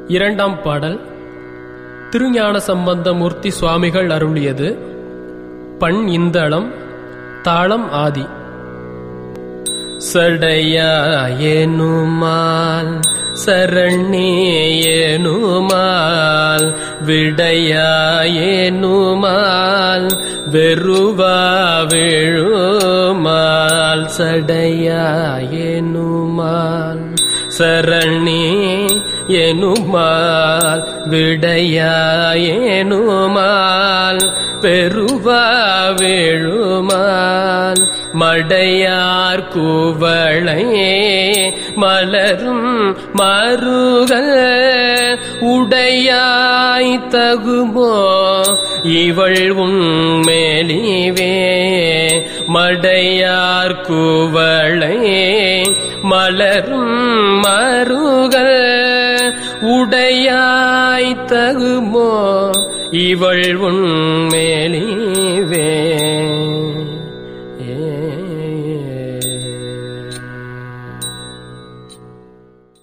இரண்டாம் பாடல் திருஞான சம்பந்தமூர்த்தி சுவாமிகள் அருளியது பண் இந்தளம் தாளம் ஆதி சடையாயேனுமால் சரண்யேனுமால் விடையாயேனுமால் வெறுவா விழுமால் சடையாயேனுமால் சரணி எனுமால் விடையாயேனுமால் பெருவா விழுமால் மடையார் கூவளையே மலரும் மருகல் உடையாய் தகுமோ இவள் உண்மேலிவே மடையார் கூவளையே மலரும் மருகல் உடையாய் தகுமோ இவள் உண்மேலிவே